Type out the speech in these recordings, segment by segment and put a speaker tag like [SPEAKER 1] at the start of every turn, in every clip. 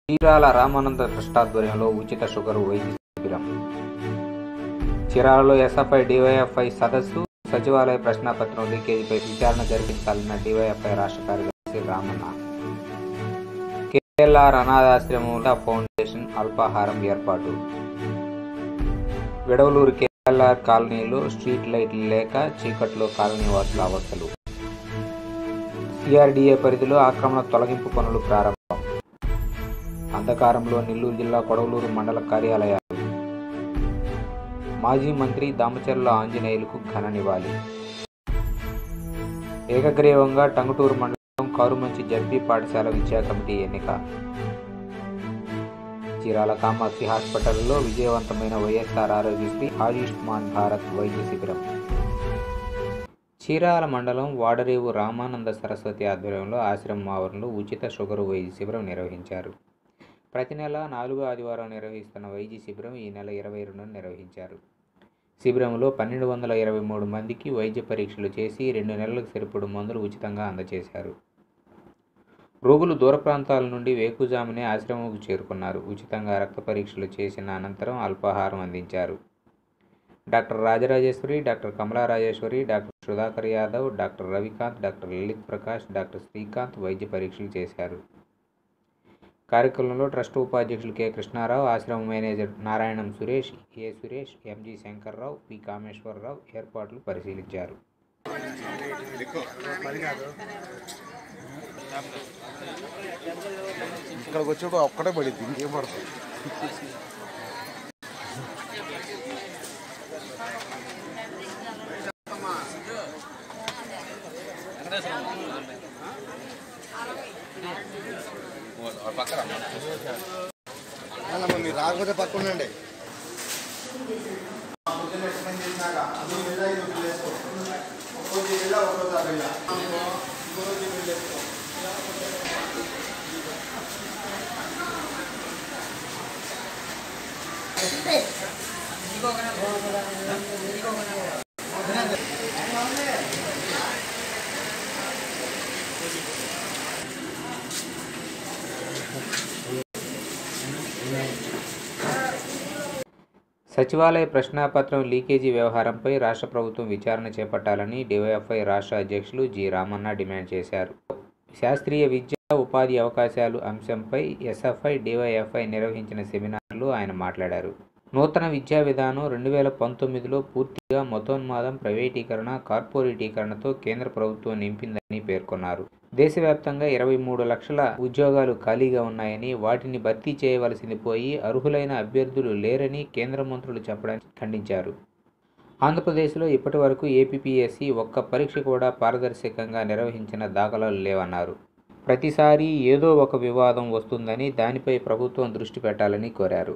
[SPEAKER 1] Chirala Ramananda trust ఆధ్వర్యంలో ఉచిత sugar వైద్య శిబిరం చీరాలలో ఎస్ఎఫ్ఐ డివైఎఫ్ఐ సదస్సు సచివాలయ ప్రశ్నాపత్రం లీకేజీపై విచారణ జరిపించాలన్న డివైఎఫ్ఐ రాష్ట్ర కార్యదర్శి రామన్న కేఎల్ఆర్ అనాథాశ్రమం ఫౌండేషన్ అల్పాహారం ఏర్పాటు విడవలూరు కేఎల్ఆర్ కాలనీలో స్ట్రీట్ లైట్లు లేక చీకట్లో కాలనీ వాసుల అవస్థలు సిఆర్డీఏ పరిధిలో ఆక్రమణ తొలగింపు పనులు ప్రారంభం అంధకారంలో నెల్లూరు జిల్లా కొడవలూరు మండల కార్యాలయాలు మాజీ మంత్రి దామచర్ల ఆంజనేయులకు ఘన నివాళి ఏకగ్రీవంగా టంగుటూరు మండలం కారుమంచి జడ్పీ పాఠశాల విద్యా కమిటీ ఎన్నిక చీరాల కామాక్షి హాస్పిటల్లో విజయవంతమైన వైఎస్ఆర్ ఆరోగ్యశ్రీ ఆయుష్మాన్ భారత్ వైద్య శిబిరం చీరాల మండలం వాడరేవు రామానంద సరస్వతి ఆధ్వర్యంలో ఆశ్రమం ఆవరణలో ఉచిత షుగర్ వైద్య శిబిరం నిర్వహించారు ప్రతి నెల నాలుగో ఆదివారం నిర్వహిస్తున్న వైద్య శిబిరం ఈ నెల ఇరవై రెండున నిర్వహించారు శిబిరంలో పన్నెండు వందల ఇరవై మూడు మందికి వైద్య పరీక్షలు చేసి రెండు నెలలకు సరిపడు మందులు ఉచితంగా అందజేశారు రోగులు దూర ప్రాంతాల నుండి వేకుజామునే ఆశ్రమంకు చేరుకున్నారు ఉచితంగా రక్త పరీక్షలు చేసిన అనంతరం అల్పాహారం అందించారు doctor Rajarajeshwari doctor Kamala Rajeshwari doctor Sudhakar Yadav doctor Ravikanth doctor Lalith Prakash doctor Srikanth వైద్య పరీక్షలు చేశారు కార్యక్రమంలో ట్రస్ట్ ఉపాధ్యక్షులు కె కృష్ణారావు ఆశ్రమ manager Narayanam Suresh A Suresh MG Shankarrao P Kameswararao ఏర్పాట్లు పరిశీలించారు
[SPEAKER 2] ఇక్కడికి వచ్చేప్పుడు ఒక్కటే పడింది ఇంకేం పడుతుంది మీరు రాకపోతే పక్కనండి
[SPEAKER 1] సచివాలయ ప్రశ్నాపత్రం లీకేజీ వ్యవహారంపై రాష్ట్ర ప్రభుత్వం విచారణ చేపట్టాలని డివైఎఫ్ఐ రాష్ట్ర అధ్యక్షులు జి రామన్న డిమాండ్ చేశారు శాస్త్రీయ విద్య ఉపాధి అవకాశాలు అంశంపై ఎస్ఎఫ్ఐ డివైఎఫ్ఐ నిర్వహించిన సెమినార్లో ఆయన మాట్లాడారు నూతన విద్యా విధానం రెండు వేల పంతొమ్మిదిలో పూర్తిగా మతోన్మాదం ప్రైవేటీకరణ కార్పొరేటీకరణతో కేంద్ర ప్రభుత్వం నింపిందని పేర్కొన్నారు దేశవ్యాప్తంగా ఇరవై మూడు లక్షల ఉద్యోగాలు ఖాళీగా ఉన్నాయని వాటిని భర్తీ చేయవలసింది పోయి అర్హులైన అభ్యర్థులు లేరని కేంద్ర మంత్రులు చెప్పడాన్ని ఖండించారు ఆంధ్రప్రదేశ్లో ఇప్పటి వరకు ఏపీపీఎస్సీ ఒక్క పరీక్ష కూడా పారదర్శకంగా నిర్వహించిన దాఖలాలు లేవన్నారు ప్రతిసారి ఏదో ఒక వివాదం వస్తుందని దానిపై ప్రభుత్వం దృష్టి పెట్టాలని కోరారు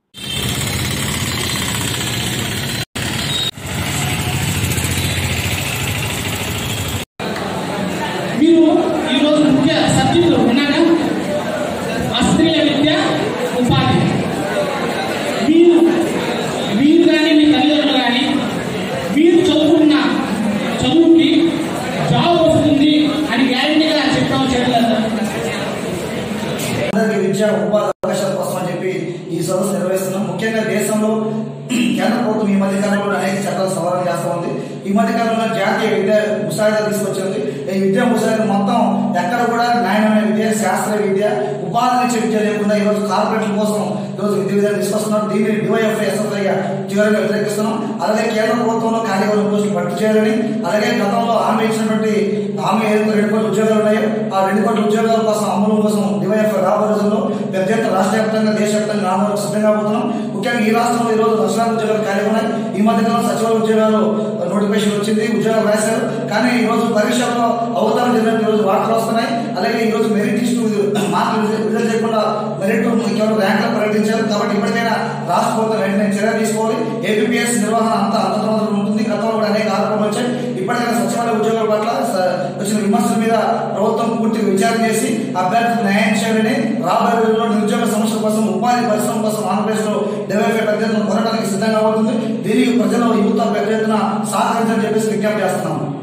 [SPEAKER 3] మీరు ఈరోజు ముఖ్య సబ్జెక్టులు విన్నారా అస్త్రీయ విద్య ఉపాధి మీరు మీరు కానీ మీ తల్లిదండ్రులు కానీ మీరు చదువుకున్న చదువుకి జాబ్ వస్తుంది అని గ్యారంటీగా చెప్పడం చేయలేదు
[SPEAKER 4] అందరికీ విద్యా ఉపాధి అవకాశాల కోసం అని చెప్పి ఈ సదస్సు నిర్వహిస్తున్నాం ముఖ్యంగా దేశంలో కేంద్ర ప్రభుత్వం ఈ మధ్య కాలంలో అనేక చట్టాలు సవరణ చేస్తూ ఉంది ఈ మధ్య కాలంలో జాతీయ విద్య ముసాయిదా తీసుకొచ్చింది ఈ విద్యా ముసాయిదా మొత్తం ఎక్కడ కూడా న్యాయమైన విద్య శాస్త్రీయ విద్య ఉపాధినిచ్చే విద్య లేకుండా ఈరోజు కార్పొరేట్ల కోసం ఈరోజు విద్య విధానం తీసుకొస్తున్నాం దీన్ని డివైఎఫ్ఐ ఎస్ఎఫ్ఐగా తీవ్రంగా వ్యతిరేకిస్తున్నాం అలాగే కేంద్ర ప్రభుత్వంలో ఖాళీగా ఉన్న పోస్టులు భర్తీ చేయాలని అలాగే గతంలో హామీ ఇచ్చినటువంటి హామీ ఏదైతే రెండు కోట్ల ఉద్యోగాలు ఉన్నాయో ఆ రెండు కోట్ల ఉద్యోగాల కోసం అమలు కోసం డివైఎఫ్ఐ రాబోయే రోజుల్లో పెద్ద ఎత్తున రాష్ట్ర వ్యాప్తంగా దేశవ్యాప్తంగా ఆందోళన సిద్ధంగా పోతున్నాం ముఖ్యంగా ఈ రాష్ట్రంలో ఈ రోజు లక్షలాది ఉద్యోగాలు ఖాళీ ఉన్నాయి ఈ మధ్య కాలంలో సచివాలయ ఉద్యోగాలు నోటిఫికేషన్ వచ్చింది ఉద్యోగాలు రాశారు కానీ ఈ రోజు పరీక్షల్లో అవతారం జరిగినట్టు ఈ రోజు వార్తలు వస్తున్నాయి అలాగే ఈ రోజు మెరిట్ లిస్టు మార్కులు విడుదల చేయకుండా మెరిట్ కేవలం ర్యాంకులు ప్రకటించారు కాబట్టి ఇప్పటికైనా రాష్ట్ర ప్రభుత్వం వెంటనే చర్య తీసుకోవాలి ఏపీఎస్ నిర్వహణ అంతా అంతర్మాత్రం ఉంటుంది గతంలో కూడా అనేక ఆరోపణలు వచ్చాయి ఇప్పటికైనా సచివాలయ ఉద్యోగాల పట్ల స- వచ్చిన విమర్శల మీద ప్రభుత్వం పూర్తిగా విచారణ చేసి అభ్యర్థులకు న్యాయం చేయాలని రాబోయే రోజుల్లో నిరుద్యోగ సమస్యల కోసం ఉపాధి పరిశ్రమ కోసం ఆంధ్రప్రదేశ్ లో డెవలప్ పెద్ద ఎత్తున పోరాటానికి సిద్ధంగా అవుతుంది దీనికి ప్రజలు యువత పెద్ద ఎత్తున సహకరించాలని చెప్పేసి విజ్ఞప్తి చేస్తున్నాం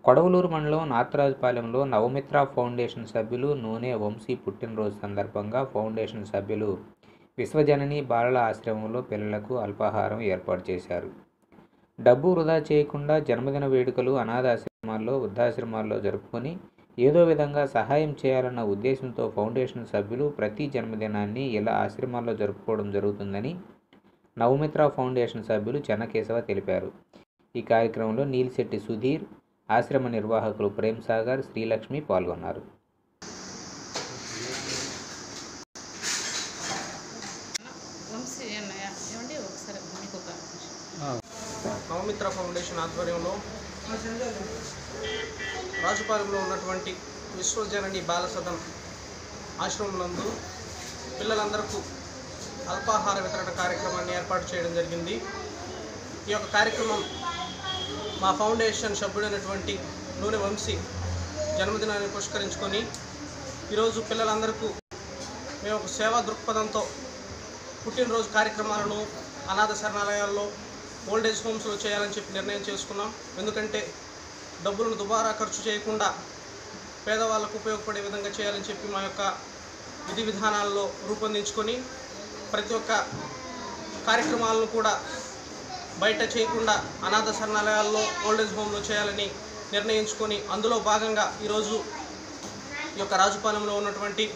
[SPEAKER 1] కొడవలూరు మండలం నాతరాజుపాలెంలో నవమిత్ర ఫౌండేషన్ సభ్యులు నూనె వంశీ పుట్టినరోజు సందర్భంగా ఫౌండేషన్ సభ్యులు విశ్వజనని బాలల ఆశ్రమంలో పిల్లలకు అల్పాహారం ఏర్పాటు చేశారు డబ్బు వృధా చేయకుండా జన్మదిన వేడుకలు అనాథాశ్రమాల్లో వృద్ధాశ్రమాల్లో జరుపుకొని ఏదో విధంగా సహాయం చేయాలన్న ఉద్దేశంతో ఫౌండేషన్ సభ్యులు ప్రతి జన్మదినాన్ని ఇలా ఆశ్రమాల్లో జరుపుకోవడం జరుగుతుందని నవమిత్ర ఫౌండేషన్ సభ్యులు చెన్నకేశవ తెలిపారు ఈ కార్యక్రమంలో నీలిశెట్టి సుధీర్ ఆశ్రమ నిర్వాహకులు ప్రేమ్ సాగర్ శ్రీలక్ష్మి పాల్గొన్నారు
[SPEAKER 5] వంశీ అన్నయ్య ఏమండి ఒకసారి మీకు ఒక
[SPEAKER 6] నవమిత్ర ఫౌండేషన్ ఆధ్వర్యంలో రాజుపాలెంలో ఉన్నటువంటి విశ్వజనని బాల సదన్ ఆశ్రమం నందు పిల్లలందరకు అల్పాహార వితరణ కార్యక్రమాన్ని ఏర్పాటు చేయడం జరిగింది ఈ యొక్క కార్యక్రమం మా ఫౌండేషన్ సభ్యుడైనటువంటి నూనె వంశీ జన్మదినాన్ని పురస్కరించుకొని ఈరోజు పిల్లలందరకు మేము ఒక సేవా దృక్పథంతో పుట్టినరోజు కార్యక్రమాలను అనాథ శరణాలయాల్లో ఓల్డేజ్ హోమ్స్లో చేయాలని చెప్పి నిర్ణయం చేసుకున్నాం ఎందుకంటే డబ్బులను దుబారా ఖర్చు చేయకుండా పేదవాళ్ళకు ఉపయోగపడే విధంగా చేయాలని చెప్పి మా యొక్క విధి విధానాల్లో రూపొందించుకొని ప్రతి ఒక్క కార్యక్రమాలను కూడా బయట చేయకుండా అనాథ శరణాలయాల్లో ఓల్డేజ్ హోమ్లో చేయాలని నిర్ణయించుకొని అందులో భాగంగా ఈరోజు ఈ యొక్క రాజుపాలెంలో ఉన్నటువంటి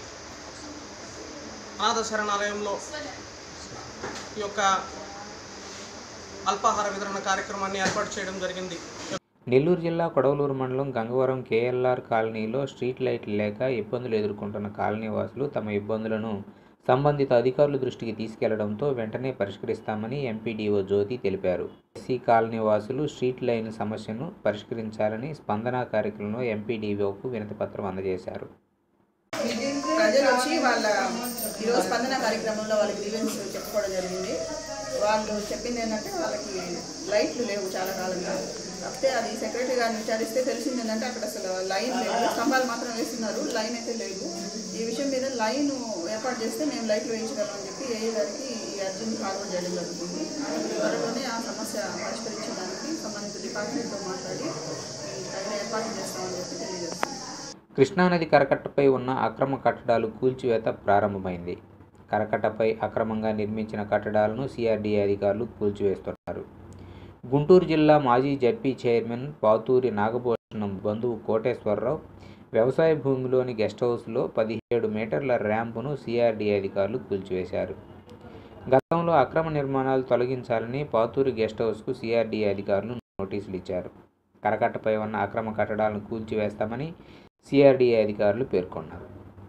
[SPEAKER 6] అనాథ శరణాలయంలో ఈ యొక్క అల్పాహార వితరణ కార్యక్రమాన్ని ఏర్పాటు చేయడం జరిగింది
[SPEAKER 1] నెల్లూరు జిల్లా కొడవలూరు మండలం గంగవరం కేఎల్ఆర్ కాలనీలో స్ట్రీట్ లైట్లు లేక ఇబ్బందులు ఎదుర్కొంటున్న కాలనీ వాసులు తమ ఇబ్బందులను సంబంధిత అధికారుల దృష్టికి తీసుకెళ్లడంతో వెంటనే పరిష్కరిస్తామని ఎంపీడీఓ జ్యోతి తెలిపారు ఎస్సీ కాలనీ వాసులు స్ట్రీట్ లైన్ సమస్యను పరిష్కరించాలని స్పందన కార్యక్రమంలో ఎంపీడీఓకు వినతిపత్రం అందజేశారు
[SPEAKER 7] ప్రజలు వచ్చి వాళ్ళ ఈరోజు స్పందన కార్యక్రమంలో వాళ్ళ గ్రీవెన్స్ చెప్పుకోవడం జరిగింది వాళ్ళు చెప్పింది ఏంటంటే వాళ్ళకి లైట్లు లేవు చాలా కాలంగా కాకపోతే అది సెక్రటరీ గారిని విచారిస్తే తెలిసింది ఏంటంటే అక్కడ అసలు లైన్ లేదు స్తంభాలు మాత్రం వేస్తున్నారు లైన్ అయితే లేదు ఈ విషయం మీద లైన్ ఏర్పాటు చేస్తే మేము లైట్లు వేయించగలమని చెప్పి ఏఏ గారికి ఈ అర్జీని ఫార్వర్డ్ చేయడం జరుగుతుంది త్వరలోనే ఆ సమస్య పరిష్కరించడానికి సంబంధిత డిపార్ట్మెంట్తో మాట్లాడి తగిన ఏర్పాట్లు చేస్తామని చెప్పి తెలియజేస్తుంది
[SPEAKER 1] కృష్ణానది కరకట్టపై ఉన్న అక్రమ కట్టడాలు కూల్చివేత ప్రారంభమైంది కరకట్టపై అక్రమంగా నిర్మించిన కట్టడాలను సిఆర్డీఏ అధికారులు కూల్చివేస్తున్నారు గుంటూరు జిల్లా మాజీ జడ్పీ చైర్మన్ పాతూరి నాగభూషణం బంధువు కోటేశ్వరరావు వ్యవసాయ భూమిలోని గెస్ట్ హౌస్లో పదిహేడు మీటర్ల ర్యాంపును సిఆర్డీఏ అధికారులు కూల్చివేశారు గతంలో అక్రమ నిర్మాణాలు తొలగించాలని పాతూరి గెస్ట్ హౌస్కు సిఆర్డీఏ అధికారులు నోటీసులు ఇచ్చారు కరకట్టపై ఉన్న అక్రమ కట్టడాలను కూల్చివేస్తామని సిఆర్డీఏ అధికారులు పేర్కొన్నారు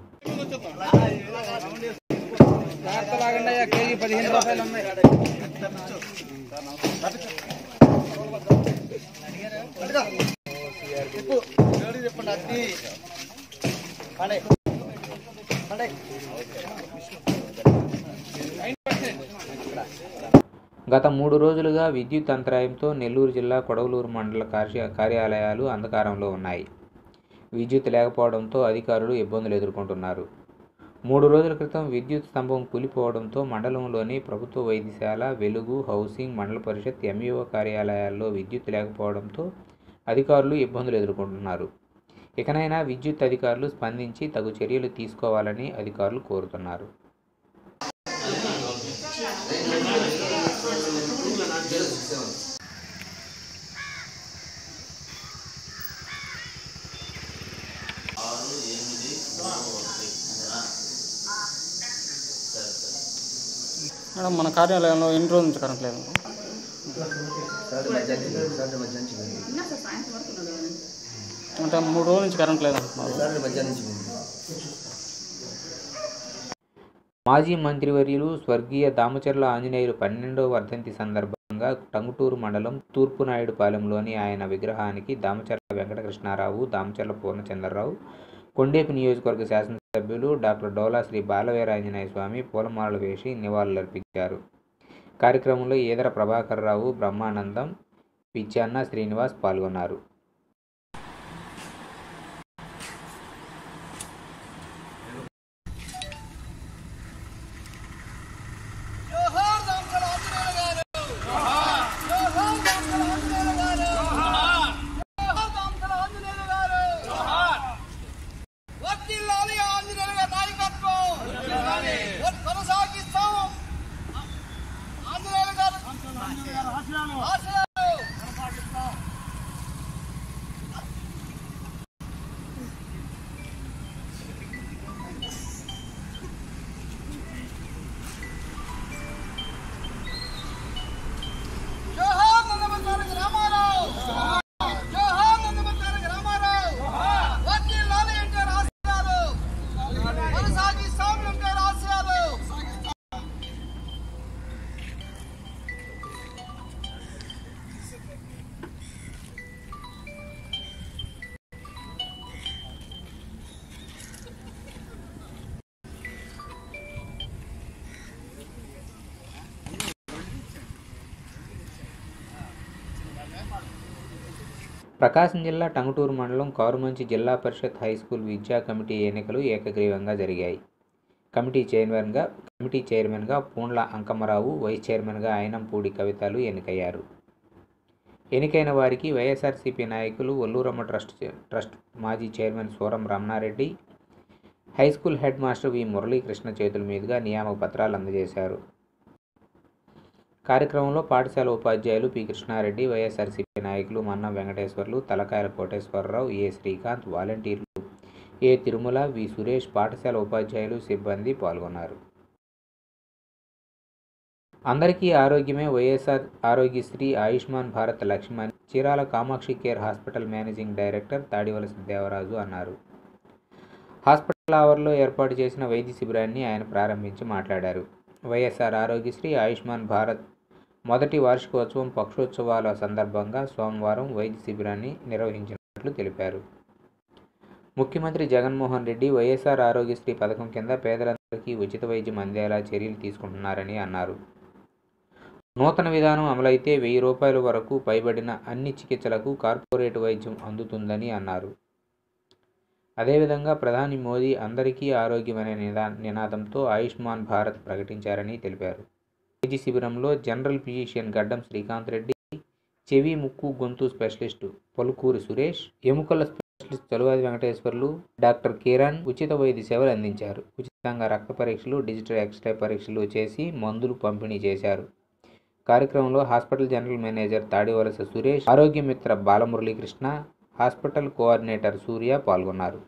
[SPEAKER 1] గత మూడు రోజులుగా విద్యుత్ అంతరాయంతో నెల్లూరు జిల్లా కొడవలూరు మండల కార్య కార్యాలయాలు అంధకారంలో ఉన్నాయి విద్యుత్ లేకపోవడంతో అధికారులు ఇబ్బందులు ఎదుర్కొంటున్నారు మూడు రోజుల క్రితం విద్యుత్ స్తంభం కూలిపోవడంతో మండలంలోని ప్రభుత్వ వైద్యశాల వెలుగు హౌసింగ్ మండల పరిషత్ ఎంఈఓ కార్యాలయాల్లో విద్యుత్ లేకపోవడంతో అధికారులు ఇబ్బందులు ఎదుర్కొంటున్నారు ఇకనైనా విద్యుత్ అధికారులు స్పందించి తగు చర్యలు తీసుకోవాలని అధికారులు కోరుతున్నారు
[SPEAKER 8] మేడం మన కార్యాలయంలో ఎన్ని రోజుల నుంచి కరెంట్ లేదు
[SPEAKER 7] ఉన్నా సార్ సాయంత్రం వరకు ఉన్నది కదండి.
[SPEAKER 8] అంటే మూడు రోజుల నుంచి కరెంట్ లేదంటున్నారు
[SPEAKER 1] మాజీ మంత్రివర్యులు స్వర్గీయ దామచర్ల ఆంజనేయులు పన్నెండవ వర్ధంతి సందర్భంగా టంగుటూరు మండలం తూర్పునాయుడుపాలెంలోని ఆయన విగ్రహానికి దామచర్ల వెంకటకృష్ణారావు దామచర్ల పూర్ణచంద్రరావు కొండేపి నియోజకవర్గ శాసనసభ్యులు డాక్టర్ డోలా శ్రీ బాలవీరాంజనేయ స్వామి పూలమాలలు వేసి నివాళులర్పించారు కార్యక్రమంలో ఈదర ప్రభాకర్ రావు బ్రహ్మానందం పిచ్చాన్న శ్రీనివాస్ పాల్గొన్నారు
[SPEAKER 9] జోహార్
[SPEAKER 1] ప్రకాశం జిల్లా టంగుటూరు మండలం కారుమంచి జిల్లా పరిషత్ హై స్కూల్ విద్యా కమిటీ ఎన్నికలు ఏకగ్రీవంగా జరిగాయి కమిటీ చైర్మన్గా కమిటీ చైర్మన్గా పూండ్ల అంకమ్మరావు వైస్ చైర్మన్గా అయినంపూడి కవితలు ఎన్నికయ్యారు ఎన్నికైన వారికి వైఎస్ఆర్సీపీ నాయకులు ఒల్లూరమ్మ ట్రస్ట్ ట్రస్ట్ మాజీ chairman Suram Ramanareddy high school head master V Muralikrishna చేతుల మీదుగా నియామక పత్రాలు అందజేశారు కార్యక్రమంలో పాఠశాల ఉపాధ్యాయులు పి కృష్ణారెడ్డి వైఎస్ఆర్సీపీ నాయకులు మన్నా వెంకటేశ్వర్లు తలకాయల కోటేశ్వరరావు ఏ శ్రీకాంత్ వాలంటీర్లు ఏ తిరుమల వి సురేష్ పాఠశాల ఉపాధ్యాయులు సిబ్బంది పాల్గొన్నారు అందరికీ ఆరోగ్యమే YSR Aarogyasri Ayushman Bharat Lakshman Chirala Kamakshi care hospital managing director Tadivalasa Devaraju అన్నారు హాస్పిటల్ ఆవర్లో ఏర్పాటు చేసిన వైద్య శిబిరాన్ని ఆయన ప్రారంభించి మాట్లాడారు వైఎస్ఆర్ ఆరోగ్యశ్రీ ఆయుష్మాన్ భారత్ మొదటి వార్షికోత్సవం పక్షోత్సవాల సందర్భంగా సోమవారం వైద్య శిబిరాన్ని నిర్వహించినట్లు తెలిపారు ముఖ్యమంత్రి జగన్మోహన్ రెడ్డి వైఎస్ఆర్ ఆరోగ్యశ్రీ పథకం కింద పేదలందరికీ ఉచిత వైద్యం అందేలా చర్యలు తీసుకుంటున్నారని అన్నారు నూతన విధానం అమలైతే వెయ్యి రూపాయల వరకు పైబడిన అన్ని చికిత్సలకు కార్పొరేట్ వైద్యం అందుతుందని అన్నారు అదేవిధంగా ప్రధాని మోదీ అందరికీ ఆరోగ్యమనే నిదా నినాదంతో ఆయుష్మాన్ భారత్ ప్రకటించారని తెలిపారు వైద్య శిబిరంలో జనరల్ ఫిజిషియన్ గడ్డం శ్రీకాంత్ రెడ్డి చెవి ముక్కు గొంతు స్పెషలిస్టు పలుకూరి సురేష్ ఎముకల స్పెషలిస్ట్ తొలవాది వెంకటేశ్వర్లు డాక్టర్ కిరణ్ ఉచిత వైద్య సేవలు అందించారు ఉచితంగా రక్త పరీక్షలు డిజిటల్ ఎక్స్రే పరీక్షలు చేసి మందులు పంపిణీ చేశారు కార్యక్రమంలో hospital general manager Tadivalasa Suresh Aarogya Mitra Balamuralikrishna hospital coordinator సూర్య పాల్గొన్నారు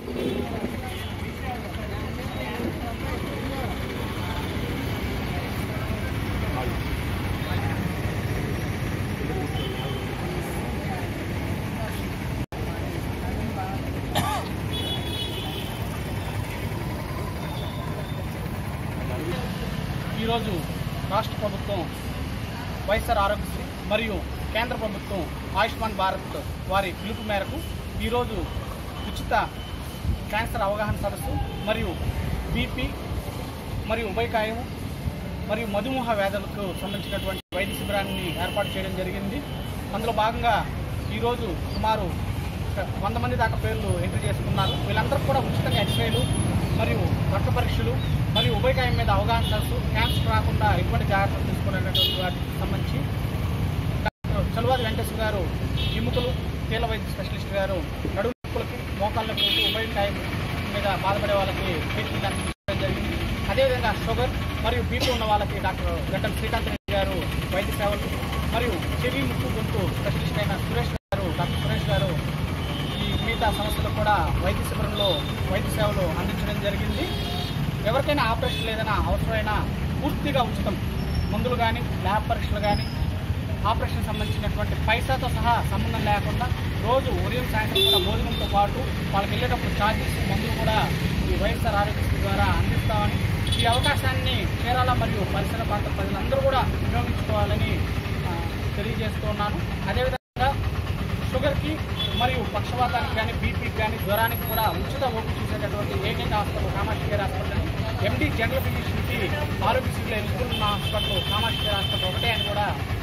[SPEAKER 6] ఈరోజు రాష్ట్ర ప్రభుత్వం వైఎస్ఆర్ ఆరోగ్యశ్రీ మరియు కేంద్ర ప్రభుత్వం ఆయుష్మాన్ భారత్ వారి పిలుపు మేరకు ఈరోజు ఉచిత క్యాన్సర్ అవగాహన సదస్సు మరియు బీపీ మరియు ఉభయకాయం మరియు మధుమేహ వ్యాధులకు సంబంధించినటువంటి వైద్య శిబిరాన్ని ఏర్పాటు చేయడం జరిగింది అందులో భాగంగా ఈరోజు సుమారు ఒక వంద మంది దాకా పేర్లు ఎంట్రీ చేసుకున్నారు వీళ్ళందరూ కూడా ఉచితంగా ఎక్స్రేలు మరియు రక్త పరీక్షలు మరియు ఉభయకాయం మీద అవగాహన సదస్సు క్యాన్సర్ రాకుండా ఎటువంటి జాగ్రత్తలు తీసుకునేటువంటి వాటికి సంబంధించి డాక్టర్ చలువాది వెంకటేశ్వర గారు ఎముకలు కీల వైద్య స్పెషలిస్ట్ గారు నడుము నొప్పులకి మోకాళ్ళ నొప్పులకి ఉభయకాయం మీద బాధపడే వాళ్ళకి ట్రీట్మెంట్ అందించడం జరిగింది అదేవిధంగా షుగర్ మరియు బీపీ ఉన్న వాళ్ళకి డాక్టర్ గడ్డం శ్రీకాంత్ రెడ్డి గారు వైద్య సేవలు మరియు చెవి ముక్కు గొంతు స్పెషలిస్ట్ అయిన సురేష్ గారు డాక్టర్ సురేష్ గారు ఈ మిగతా సమస్యలకు కూడా వైద్య శిబిరంలో వైద్య సేవలు అందించడం జరిగింది ఎవరికైనా ఆపరేషన్ ఏదైనా అవసరమైనా పూర్తిగా ఉచితం మందులు కానీ ల్యాబ్ పరీక్షలు కానీ ఆపరేషన్ సంబంధించినటువంటి పైసాతో సహా సంబంధం లేకుండా రోజు ఉదయం సాయంత్రం కూడా భోజనంతో పాటు వాళ్ళకి వెళ్ళేటప్పుడు ఛార్జెస్ మందులు కూడా ఈ వైఎస్ఆర్ ఆరోగ్యశ్రీ ద్వారా అందిస్తామని ఈ అవకాశాన్ని చీరాల మరియు పరిసర ప్రాంత ప్రజలందరూ కూడా వినియోగించుకోవాలని ఆ, తెలియజేస్తున్నాను అదేవిధంగా షుగర్కి మరియు పక్షవాతానికి కానీ బీపీకి కానీ జ్వరానికి కూడా ఉచిత ఓపీ చూసేటటువంటి ఏకైక hospital Kamakshi care hospital MD general ఫిజిషియన్కి ఆరోగ్యశ్రీలో ఎలిజిబుల్ ఉన్న హాస్పిటల్ కామాక్షి కేర్ హాస్పిటల్ ఒకటే అని కూడా